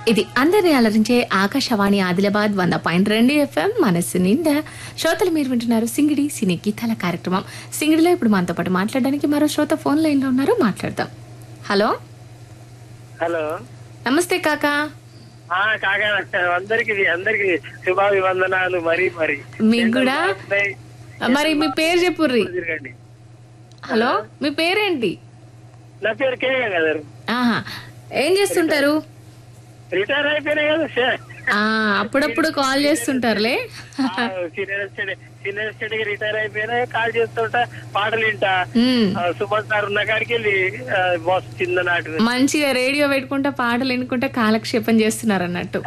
ఇది అందరిని అలరించే ఆకాశవాణి ఆదిలాబాద్ వంద పాయింట్ రెండు ఎఫ్ఎం మనస్సు నిండా శ్రోతలు మీరు వింటున్నారు సింగిడి సినీ గీతాల కార్యక్రమం సింగిడిలో ఇప్పుడు మనతో పాటు మాట్లాడడానికి మరో శ్రోత ఫోన్ లైన్ లో ఉన్నారు మాట్లాడదాం హలో హలో నమస్తే కాకా ఆ కాగా అందరికి అందరికి శుభాభివందనాలు మరి మరి మీకు కూడా ఉన్నాయి. మరి మీ పేరు చెప్పుర్రి తిరగండి హలో మీ పేరేంటి నా పేరు కేగా గారు ఆహా ఏం చేస్తుంటారు రిటైర్ అయిపోయినాయి కదా సార్ ఆ అప్పుడప్పుడు కాల్ చేస్తుంటారులే సీనియర్ స్టడీ సీనియర్ స్టడీకి రిటైర్ అయిపోయినా కాల్ చేస్తుంటా పాటలు వింటా ఉమ్, ఆ, సుమన్ సార్ ఉన్న కాడికి వెళ్ళి ఆ, బాస్ చిన్న నాటి మంచిగా రేడియో పెట్టుకుంటా పాటలు వినుకుంటా కాలక్షేపం చేస్తున్నారు అన్నట్టు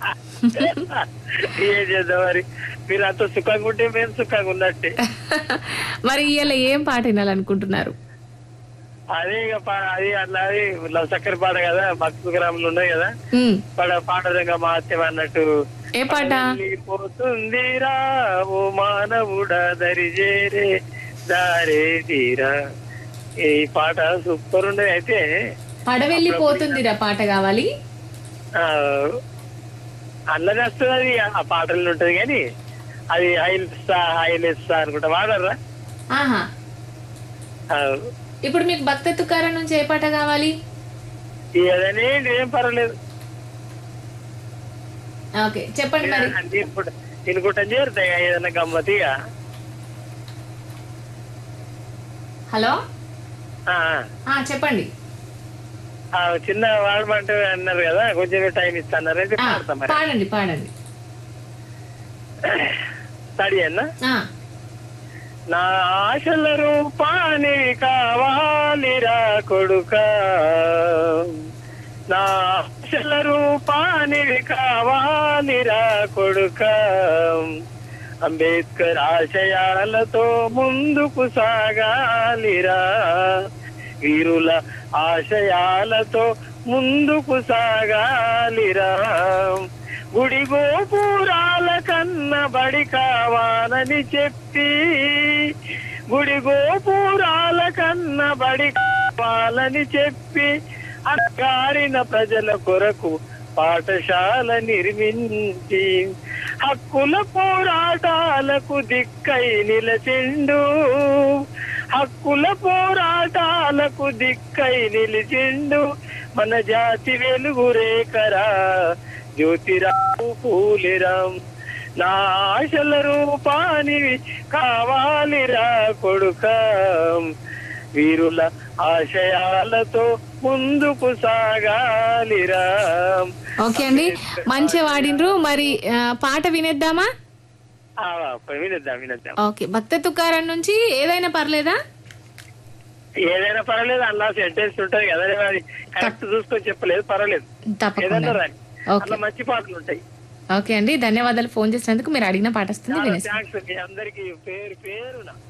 ఏం చేద్దాం మరి మీరు అంత సుఖంగా ఉంటే మేము సుఖంగా ఉన్నట్టే మరి ఇవాళ ఏం పాట వినాలనుకుంటున్నారు అదే ఇక పా- అది అట్లా అది లవ్ చక్కెర పాట కదా భక్తి గ్రాములు ఉన్నాయి కదా ఉమ్, పాట పాటలుగా మాత్యం అన్నట్టు ఏ పాట పోతుందిరా ఓ మానవుడా దరిజేరే దారే తీరా ఈ పాట సూపర్ ఉండేది అయితే పడవెళ్ళి పోతుందిరా పాట కావాలి ఆ, అల్లరి వస్తుంది అది ఆ పాటలు ఉంటది కానీ అది హైలెస్సా హైలెస్సా అనుకుంటా వాడరా ఆహా ఆ, ఇప్పుడు మీకు భక్త తుకారం నుంచి ఏ పాట కావాలి ఏదైనా ఏంటి, ఏం పర్వాలేదు ఓకే చెప్పండి మరి తినుకుంటా తినుకుంటా చేరుతాయి ఏదైనా గమ్మతిగా హలో ఆ, ఆ చెప్పండి ఆ, చిన్న వాడమంటే అన్నారు కదా కొంచెం టైం ఇస్తున్నారు అయితే ఆ, పాడతాం మరి పాడండి పాడండి స్టడీ అన్నా ఆ, నా ఆశల రూపాని కావాలిరా కొడుక నా ఆశల రూపాని కావాలిరా కొడుక అంబేద్కర్ ఆశయాలతో ముందుకు సాగాలిరా వీరుల ఆశయాలతో ముందుకు సాగాలిరా గుడి గోపురాల కన్న బడి కావాలని చెప్పి గుడి గోపురాల కన్న బడి కావాలని చెప్పి అక్కారిన ప్రజల కొరకు పాఠశాల నిర్మించి హక్కుల పోరాటాలకు దిక్కై నిలచిండు హక్కుల పోరాటాలకు దిక్కై నిలిచిండు మన జాతి వెలుగు రేఖరా జ్యోతిరావు పూలిరాం నా ఆశల రూపానివి కావాలిరా కొడుక వీరుల ఆశయాలతో ముందుకు సాగాలిరా ఓకే అండి మంచిగా వాడినరు మరి ఆ, పాట వినేద్దామా ఆ, వినిద్దాం వినిద్దాం ఓకే భక్త తుకారం నుంచి ఏదైనా పర్లేదా ఏదైనా పర్వాలేదు అలా సెంటెన్స్ ఉంటది కదా అది కరెక్ట్ చూసుకొని చెప్పలేదు పర్వాలేదు ఏదైనా తప్పకుండా రాని ఓకే అట్లా మంచి పాటలు ఉంటాయి ఓకే అండి ధన్యవాదాలు ఫోన్ చేసినందుకు మీరు అడిగిన పాట వస్తుంది వినేసి థ్యాంక్స్ మీ అందరికి పేరు పేరున